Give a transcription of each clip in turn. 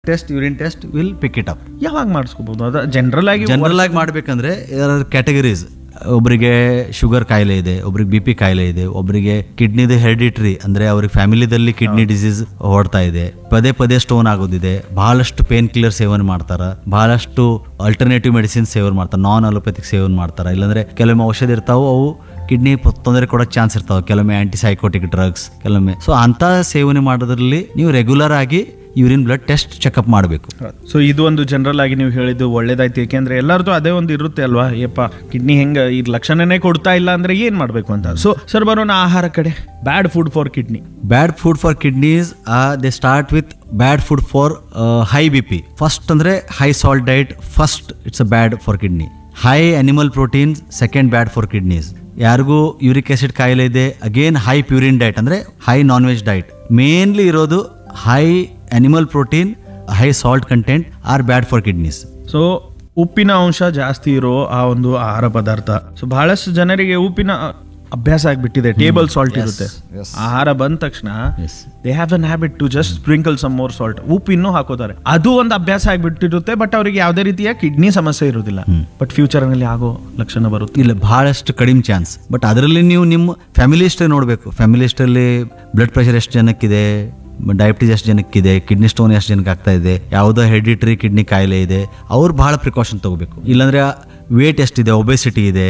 Test urine test will pick it up ಯಾವಾಗ ಮಾಡಿಸ್ಕೋಬಹುದು ಅದ ಜನರಲ್ ಆಗಿ ಜನರಲ್ ಆಗಿ ಮಾಡ್ಬೇಕಂದ್ರೆ ಕ್ಯಾಟಗರೀಸ್ ಒಬ್ಬರಿಗೆ ಶುಗರ್ ಕಾಯಿಲೆ ಇದೆ ಒಬ್ರಿಗೆ ಬಿ ಪಿ ಕಾಯಿಲೆ ಇದೆ ಒಬ್ಬರಿಗೆ ಕಿಡ್ನಿದು ಹೆರಿಡಿಟ್ರಿ ಅಂದ್ರೆ ಅವ್ರಿಗೆ ಫ್ಯಾಮಿಲಿದಲ್ಲಿ ಕಿಡ್ನಿ ಡಿಸೀಸ್ ಹೊಡ್ತಾ ಇದೆ ಪದೇ ಪದೇ ಸ್ಟೋನ್ ಆಗೋದಿದೆ ಬಹಳಷ್ಟು ಪೇನ್ ಕಿಲ್ಲರ್ ಸೇವನೆ ಮಾಡ್ತಾರ ಬಹಳಷ್ಟು ಅಲ್ಟರ್ನೇಟಿವ್ ಮೆಡಿಸಿನ್ ಸೇವನೆ ಮಾಡ್ತಾರೆ ನಾನ್ ಅಲೋಪತಿಕ್ ಸೇವನೆ ಮಾಡ್ತಾರ ಇಲ್ಲಾಂದ್ರೆ ಕೆಲವೊಮ್ಮೆ ಔಷಧಿ ಇರ್ತಾವು ಅವು ಕಿಡ್ನಿ ತೊಂದರೆ ಕೊಡೋಕೆ ಚಾನ್ಸ್ ಇರ್ತಾವೆ ಕೆಲವೊಮ್ಮೆ ಆಂಟಿಸೈಕೋಟಿಕ್ ಡ್ರಗ್ಸ್ ಕೆಲವೊಮ್ಮೆ ಸೊ ಅಂತ ಸೇವನೆ ಮಾಡೋದ್ರಲ್ಲಿ ನೀವು ರೆಗ್ಯುಲರ್ ಆಗಿ ಯೂರಿನ್ ಬ್ಲಡ್ ಟೆಸ್ಟ್ ಚೆಕಪ್ ಮಾಡಬೇಕು ಸೊ ಇದು ಒಂದು ಜನರಲ್ ಆಗಿ ನೀವು ಹೇಳಿದ್ದು ಒಳ್ಳೇದಾಯ್ತು ಯಾಕೆಂದ್ರೆ ಎಲ್ಲರದು ಅದೇ ಒಂದು ಇರುತ್ತೆ ಅಲ್ವಾ ಯಪ್ಪ ಕಿಡ್ನಿ ಹೆಂಗ ಈ ಲಕ್ಷಣನೇ ಕೊಡ್ತಾ ಇಲ್ಲ ಅಂದ್ರೆ ಏನ್ ಮಾಡ್ಬೇಕು ಅಂತ ಸೊ ಸರ್ ಬರೋಣ ಆಹಾರ ಕಡೆ bad food for kidney bad food for kidneys they start with bad food for high B P first ಅಂದ್ರೆ high salt diet first it's a bad for kidney high animal proteins second bad for kidneys ಯಾರಿಗೂ uric acid ಕಾಯಿಲೆ ಇದೆ again high purine diet ಅಂದ್ರೆ high non veg diet mainly ಇರೋದು high animal protein high salt content are bad for kidneys so ಉಪ್ಪಿನ ಅಂಶ ಜಾಸ್ತಿ ಇರೋ ಆ ಒಂದು ಆಹಾರ ಪದಾರ್ಥ ಸೊ ಬಹಳಷ್ಟು ಜನರಿಗೆ ಉಪ್ಪಿನ ಅಭ್ಯಾಸ ಆಗ್ಬಿಟ್ಟಿದೆ ಟೇಬಲ್ ಸಾಲ್ಟ್ ಇರುತ್ತೆ ಆಹಾರ ಬಂದ ತಕ್ಷಣ Yes. They have an habit to just sprinkle some more salt ಉಪ್ಪು ಇನ್ನೂ ಹಾಕೋತಾರೆ ಅದು ಒಂದು ಅಭ್ಯಾಸ ಆಗ್ಬಿಟ್ಟಿರುತ್ತೆ ಬಟ್ ಅವರಿಗೆ ಯಾವುದೇ ರೀತಿಯ ಕಿಡ್ನಿ ಸಮಸ್ಯೆ ಇರೋದಿಲ್ಲ ಬಟ್ ಫ್ಯೂಚರ್ ನಲ್ಲಿ ಆಗೋ ಲಕ್ಷಣ ಬರುತ್ತೆ ಇಲ್ಲ ಬಹಳಷ್ಟು ಕಡಿಮೆ ಚಾನ್ಸ್ ಬಟ್ ಅದರಲ್ಲಿ ನೀವು ನಿಮ್ಮ ಫ್ಯಾಮಿಲಿ ಹಿಸ್ಟ್ರಿ ನೋಡಬೇಕು ಫ್ಯಾಮಿಲಿ ಹಿಸ್ಟ್ರಲ್ಲಿ ಬ್ಲಡ್ ಪ್ರೆಷರ್ ಎಷ್ಟು ಜನಕ್ಕಿದೆ ಡಯಾಬಿಟೀಸ್ ಎಷ್ಟು ಜನಕ್ಕಿದೆ ಕಿಡ್ನಿ ಸ್ಟೋನ್ ಎಷ್ಟು ಜನಕ್ಕೆ ಆಗ್ತಾ ಇದೆ ಯಾವುದೋ ಹೆರಿಡಿಟ್ರಿ ಕಿಡ್ನಿ ಕಾಯಿಲೆ ಇದೆ ಅವ್ರು ಬಹಳ ಪ್ರಿಕಾಷನ್ ತಗೋಬೇಕು ಇಲ್ಲಾಂದ್ರೆ ವೇಟ್ ಎಷ್ಟಿದೆ ಒಬೆಸಿಟಿ ಇದೆ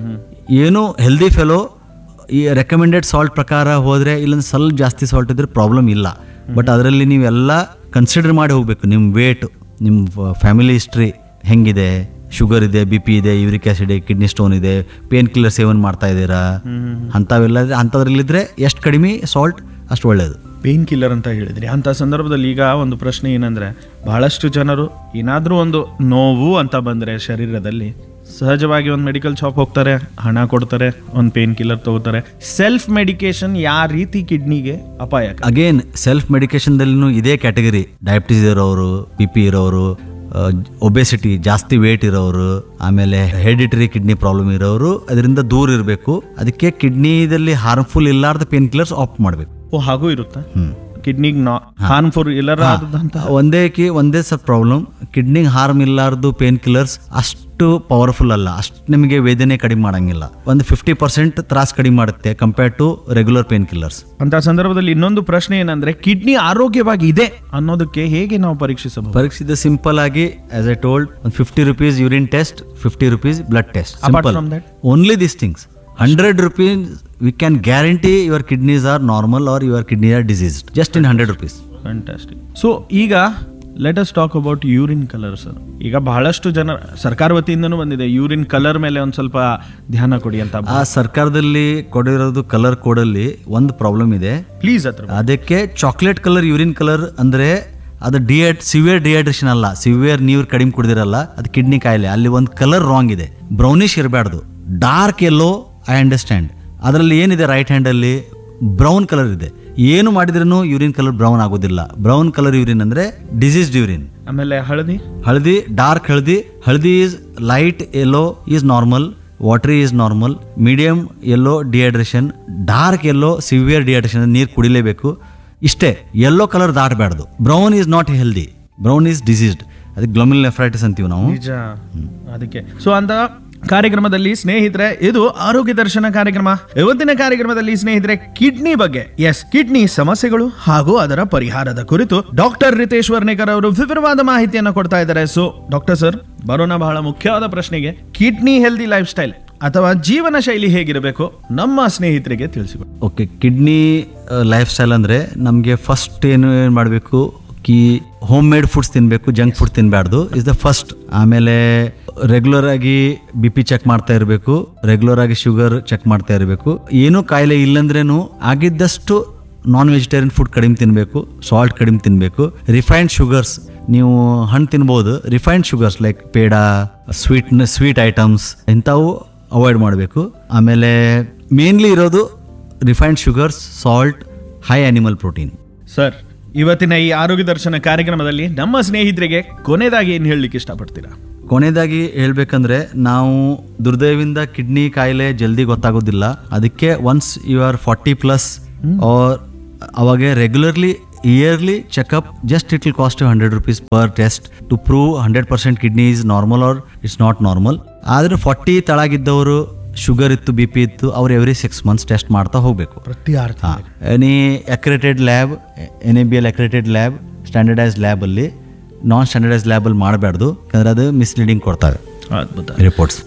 ಏನು ಹೆಲ್ದಿ ಫೆಲೋ ಈ ರೆಕಮೆಂಡೆಡ್ ಸಾಲ್ಟ್ ಪ್ರಕಾರ ಹೋದ್ರೆ ಇಲ್ಲಂದ್ರೆ ಸ್ವಲ್ಪ ಜಾಸ್ತಿ ಸಾಲ್ಟ್ ಇದ್ರೆ ಪ್ರಾಬ್ಲಮ್ ಇಲ್ಲ ಬಟ್ ಅದರಲ್ಲಿ ನೀವೆಲ್ಲ ಕನ್ಸಿಡರ್ ಮಾಡಿ ಹೋಗ್ಬೇಕು ನಿಮ್ಮ ವೇಟ್ ನಿಮ್ಮ ಫ್ಯಾಮಿಲಿ ಹಿಸ್ಟ್ರಿ ಹೆಂಗಿದೆ ಶುಗರ್ ಇದೆ ಬಿ ಪಿ ಇದೆ ಯೂರಿಕ್ ಆಸಿಡ್ ಇದೆ ಕಿಡ್ನಿ ಸ್ಟೋನ್ ಇದೆ ಪೇನ್ ಕಿಲ್ಲರ್ ಸೇವನೆ ಮಾಡ್ತಾ ಇದ್ದೀರಾ ಅಂಥವೆಲ್ಲ ಅಂಥದ್ರಲ್ಲಿದ್ರೆ ಎಷ್ಟು ಕಡಿಮೆ ಸಾಲ್ಟ್ ಅಷ್ಟು ಒಳ್ಳೆಯದು ಪೇನ್ ಕಿಲ್ಲರ್ ಅಂತ ಹೇಳಿದ್ರಿ ಅಂತ ಸಂದರ್ಭದಲ್ಲಿ ಈಗ ಒಂದು ಪ್ರಶ್ನೆ ಏನಂದ್ರೆ ಬಹಳಷ್ಟು ಜನರು ಏನಾದ್ರೂ ಒಂದು ನೋವು ಅಂತ ಬಂದ್ರೆ ಶರೀರದಲ್ಲಿ ಸಹಜವಾಗಿ ಒಂದು ಮೆಡಿಕಲ್ ಶಾಪ್ ಹೋಗ್ತಾರೆ ಹಣ ಕೊಡ್ತಾರೆ ಒಂದು ಪೇನ್ ಕಿಲ್ಲರ್ ತಗೋತಾರೆ ಸೆಲ್ಫ್ ಮೆಡಿಕೇಶನ್ ಯಾವ ರೀತಿ ಕಿಡ್ನಿಗೆ ಅಪಾಯಕ ಅಗೇನ್ ಸೆಲ್ಫ್ ಮೆಡಿಕೇಶನ್ದಲ್ಲಿನೂ ಇದೇ ಕ್ಯಾಟಗರಿ ಡಯಾಬಿಟೀಸ್ ಇರೋರು ಬಿ ಪಿ ಇರೋರು ಒಬೆಸಿಟಿ ಜಾಸ್ತಿ ವೇಟ್ ಇರೋರು ಆಮೇಲೆ ಹೆರಿಡಿಟರಿ ಕಿಡ್ನಿ ಪ್ರಾಬ್ಲಮ್ ಇರೋರು ಅದರಿಂದ ದೂರ ಇರಬೇಕು ಅದಕ್ಕೆ ಕಿಡ್ನಿದಲ್ಲಿ ಹಾರ್ಮ್ಫುಲ್ ಇಲ್ಲಾರ್ದ ಪೇನ್ ಕಿಲ್ಲರ್ಸ್ ಆಫ್ ಮಾಡಬೇಕು ಓ ಹಾಗೂ ಇರುತ್ತಾ ಕಿಡ್ನಿಗೆ ನಾ ಹಾರ್ಮ್ಫುಲ್ ಇಲ್ಲರ ಆದಂತ ಒಂದೇ ಕಿ ಒಂದೇ ಸರ್ ಪ್ರಾಬ್ಲಮ್ ಕಿಡ್ನಿಗೆ ಹಾರ್ಮ್ ಇಲ್ಲಾರ್ದು ಪೇನ್ ಕಿಲ್ಲರ್ಸ್ ಅಷ್ಟು ಪವರ್ಫುಲ್ ಅಲ್ಲ ಅಷ್ಟು ನಿಮಗೆ ವೇದನೆ ಕಡಿಮೆ ಮಾಡಂಗಿಲ್ಲ ಒಂದು ಫಿಫ್ಟಿ ಪರ್ಸೆಂಟ್ ತ್ರಾಸ್ ಕಡಿಮೆ ಮಾಡುತ್ತೆ compared to regular pain killers ಅಂತ ಸಂದರ್ಭದಲ್ಲಿ ಇನ್ನೊಂದು ಪ್ರಶ್ನೆ ಏನಂದ್ರೆ ಕಿಡ್ನಿ ಆರೋಗ್ಯವಾಗಿ ಇದೆ ಅನ್ನೋದಕ್ಕೆ ಹೇಗೆ ನಾವು ಪರೀಕ್ಷಿಸಬಹುದು ಪರೀಕ್ಷಿಸಿದ ಸಿಂಪಲ್ ಆಗಿ ಆಸ್ ಐ ಟೋಲ್ಡ್ ಒಂದು fifty rupees urine test fifty rupees blood test Apart simple from that? Only this things hundred rupees we can guarantee your kidneys are normal or your kidney are diseased just in hundred rupees fantastic so ಈಗ let us talk about urine colour sir ಈಗ ಬಹಳಷ್ಟು ಜನ ಸರ್ಕಾರ ವತಿಯಿಂದನೂ ಬಂದಿದೆ urine colour ಮೇಲೆ ಒಂದು ಸ್ವಲ್ಪ ಧ್ಯಾನ ಕೊಡಿ ಅಂತ ಆ ಸರ್ಕಾರದಲ್ಲಿ ಕೊಡಿರೋದು ಕಲರ್ ಕೋಡಲ್ಲಿ ಒಂದು ಪ್ರಾಬ್ಲಮ್ ಇದೆ ಪ್ಲೀಸ್ ಹತ್ರ ಅದಕ್ಕೆ ಚಾಕ್ಲೇಟ್ ಕಲರ್ ಯೂರಿನ್ ಕಲರ್ ಅಂದ್ರೆ ಅದು ಡಿಹೈಡ್ ಸಿವಿಯರ್ ಡಿಹೈಡ್ರೇಷನ್ ಅಲ್ಲ ಸಿವಿಯರ್ ನೀರು ಕಡಿಮೆ ಕುಡಿದಿರಲ್ಲ ಅದು ಕಿಡ್ನಿ ಕಾಯಿಲೆ ಅಲ್ಲಿ ಒಂದು ಕಲರ್ ರಾಂಗ್ ಇದೆ ಬ್ರೌನಿಶ್ ಇರಬಾರ್ದು ಡಾರ್ಕ್ ಎಲ್ಲೋ ಐ ಅಂಡರ್ಸ್ಟ್ಯಾಂಡ್ ಅದರಲ್ಲಿ ಏನಿದೆ ರೈಟ್ ಹ್ಯಾಂಡಲ್ಲಿ ಬ್ರೌನ್ ಕಲರ್ ಇದೆ ಏನು ಮಾಡಿದ್ರೂ ಯೂರಿನ್ ಕಲರ್ ಬ್ರೌನ್ ಆಗೋದಿಲ್ಲ ಬ್ರೌನ್ ಕಲರ್ ಯೂರಿನ್ ಅಂದ್ರೆ ಡಿಸೀಸ್ಡ್ ಯೂರಿನ್ ಆಮೇಲೆ ಹಳದಿ ಹಳದಿ ಡಾರ್ಕ್ ಹಳದಿ ಹಳದಿ is light yellow is normal watery is normal medium yellow dehydration dark yellow severe dehydration ನೀರು ಕುಡಿಲೇಬೇಕು ಇಷ್ಟೇ ಯೆಲ್ಲೋ ಕಲರ್ ದಾಟಬಾರ್ದು brown is not healthy brown is diseased ಅದಕ್ಕೆ ಗ್ಲೊಮಿಲ್ ನೆಫ್ರೈಟಿಸ್ ಅಂತೀವಿ ನಾವು ನಿಜ ಅದಕ್ಕೆ ಸೊ ಅಂತ ಕಾರ್ಯಕ್ರಮದಲ್ಲಿ ಸ್ನೇಹಿತರೆ ಇದು ಆರೋಗ್ಯ ದರ್ಶನ ಕಾರ್ಯಕ್ರಮ ಇವತ್ತಿನ ಕಾರ್ಯಕ್ರಮದಲ್ಲಿ ಸ್ನೇಹಿತರೆ ಕಿಡ್ನಿ ಬಗ್ಗೆ ಎಸ್ ಕಿಡ್ನಿ ಸಮಸ್ಯೆಗಳು ಹಾಗೂ ಅದರ ಪರಿಹಾರದ ಕುರಿತು ಡಾಕ್ಟರ್ ರಿತೇಶ್ ವರ್ಣೇಕರ್ ಅವರು ವಿವರವಾದ ಮಾಹಿತಿಯನ್ನು ಕೊಡ್ತಾ ಇದ್ದಾರೆ ಸೊ ಡಾಕ್ಟರ್ ಸರ್ ಬರೋಣ ಬಹಳ ಮುಖ್ಯವಾದ ಪ್ರಶ್ನೆಗೆ ಕಿಡ್ನಿ ಹೆಲ್ದಿ ಲೈಫ್ ಸ್ಟೈಲ್ ಅಥವಾ ಜೀವನ ಶೈಲಿ ಹೇಗಿರಬೇಕು ನಮ್ಮ ಸ್ನೇಹಿತರಿಗೆ ತಿಳಿಸಿಕೊಡಿ ಓಕೆ ಕಿಡ್ನಿ ಲೈಫ್ ಸ್ಟೈಲ್ ಅಂದರೆ ನಮಗೆ ಫಸ್ಟ್ ಏನು ಏನು ಮಾಡಬೇಕು ಕಿ ಹೋಮ್ ಮೇಡ್ ಫುಡ್ಸ್ ತಿನ್ನಬೇಕು ಜಂಕ್ ಫುಡ್ ತಿನ್ನಬಾರ್ದು ಇಸ್ ದ ಫಸ್ಟ್ ಆಮೇಲೆ ರೆಗ್ಯುಲರ್ ಆಗಿ ಬಿ ಪಿ ಚೆಕ್ ಮಾಡ್ತಾ ಇರಬೇಕು ರೆಗ್ಯುಲರ್ ಆಗಿ ಶುಗರ್ ಚೆಕ್ ಮಾಡ್ತಾ ಇರಬೇಕು ಏನೂ ಕಾಯಿಲೆ ಇಲ್ಲಂದ್ರೇನು ಆಗಿದ್ದಷ್ಟು ನಾನ್ ವೆಜಿಟೇರಿಯನ್ ಫುಡ್ ಕಡಿಮೆ ತಿನ್ನಬೇಕು ಸಾಲ್ಟ್ ಕಡಿಮೆ ತಿನ್ನಬೇಕು ರಿಫೈನ್ಡ್ ಶುಗರ್ಸ್ ನೀವು ಹಣ್ಣು ತಿನ್ಬೋದು refined sugars like peda sweet sweet items ಇಂಥವು ಅವಾಯ್ಡ್ ಮಾಡಬೇಕು ಆಮೇಲೆ ಮೇನ್ಲಿ ಇರೋದು refined sugars salt high animal protein sir ಇವತ್ತಿನ ಈ ಆರೋಗ್ಯ ದರ್ಶನ ಕಾರ್ಯಕ್ರಮದಲ್ಲಿ ನಮ್ಮ ಸ್ನೇಹಿತರಿಗೆ ಕೊನೆಯದಾಗಿ ಏನು ಹೇಳಲಿಕ್ಕೆ ಇಷ್ಟಪಡ್ತೀರಾ ಕೊನೆಯದಾಗಿ ಹೇಳ್ಬೇಕಂದ್ರೆ ನಾವು ದುರ್ದೈವಿಂದ ಕಿಡ್ನಿ ಕಾಯಿಲೆ ಜಲ್ದಿ ಗೊತ್ತಾಗೋದಿಲ್ಲ ಅದಕ್ಕೆ once you are forty plus or ಅವಾಗ ರೆಗ್ಯುಲರ್ಲಿ yearly checkup just it will cost you 100 rupees per test to prove 100% kidney is normal or it's not normal ಆದ್ರೆ ಫಾರ್ಟಿ ತಳಗಿದ್ದವರು ಶುಗರ್ ಇತ್ತು ಬಿ ಪಿ ಇತ್ತು ಅವ್ರು ಎವ್ರಿ ಸಿಕ್ಸ್ ಮಂತ್ಸ್ ಟೆಸ್ಟ್ ಮಾಡ್ತಾ ಹೋಗಬೇಕು ಪ್ರತಿ ಆರು ತಿಂಗಳಿಗೆ. Any accredited lab N A B L accredited lab standardise ಲ್ಯಾಬಲ್ಲಿ ನಾನ್ ಸ್ಟ್ಯಾಂಡರ್ಡೈಸ್ ಲ್ಯಾಬಲ್ಲಿ ಮಾಡಬಾರ್ದು ಯಾಕಂದ್ರೆ ಅದು ಮಿಸ್ಲೀಡಿಂಗ್ ಕೊಡ್ತವೆ ಅದ್ಭುತ ರಿಪೋರ್ಟ್ಸ್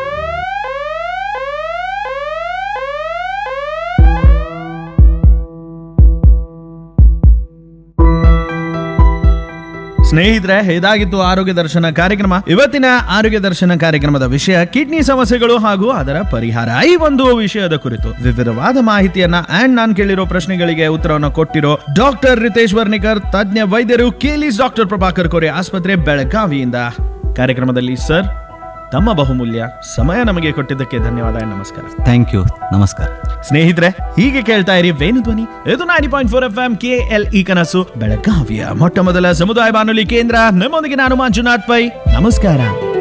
ಸ್ನೇಹಿತರೆ ಇದಾಗಿತ್ತು ಆರೋಗ್ಯ ದರ್ಶನ ಕಾರ್ಯಕ್ರಮ ಇವತ್ತಿನ ಆರೋಗ್ಯ ದರ್ಶನ ಕಾರ್ಯಕ್ರಮದ ವಿಷಯ ಕಿಡ್ನಿ ಸಮಸ್ಯೆಗಳು ಹಾಗೂ ಅದರ ಪರಿಹಾರ ಈ ಒಂದು ವಿಷಯದ ಕುರಿತು ವಿವಿಧವಾದ ಮಾಹಿತಿಯನ್ನ ಅಂಡ್ ನಾನು ಕೇಳಿರೋ ಪ್ರಶ್ನೆಗಳಿಗೆ ಉತ್ತರವನ್ನು ಕೊಟ್ಟಿರೋ ಡಾಕ್ಟರ್ ರಿತೇಶ್ ವರ್ಣಿಕರ್ ತಜ್ಞ ವೈದ್ಯರು ಕೇಲಿಸ್ ಡಾಕ್ಟರ್ ಪ್ರಭಾಕರ್ ಕೋರೆ ಆಸ್ಪತ್ರೆ ಬೆಳಗಾವಿಯಿಂದ ಕಾರ್ಯಕ್ರಮದಲ್ಲಿ ಸರ್ ತಮ್ಮ ಬಹುಮೂಲ್ಯ ಸಮಯ ನಮಗೆ ಕೊಟ್ಟಿದ್ದಕ್ಕೆ ಧನ್ಯವಾದ and ನಮಸ್ಕಾರ ಥ್ಯಾಂಕ್ ಯು ನಮಸ್ಕಾರ ಸ್ನೇಹಿತರೆ ಹೀಗೆ ಕೇಳ್ತಾ ಇರಿ ವೇಣು ಧ್ವನಿ ಇದು nine point four F M K L E ಕನಸು ಬೆಳಗಾವಿಯ ಮೊಟ್ಟ ಮೊದಲ ಸಮುದಾಯ ಬಾನುಲಿ ಕೇಂದ್ರ ನಮ್ಮೊಂದಿಗೆ ನಾನು ಮಂಜುನಾಥ್ ಪೈ ನಮಸ್ಕಾರ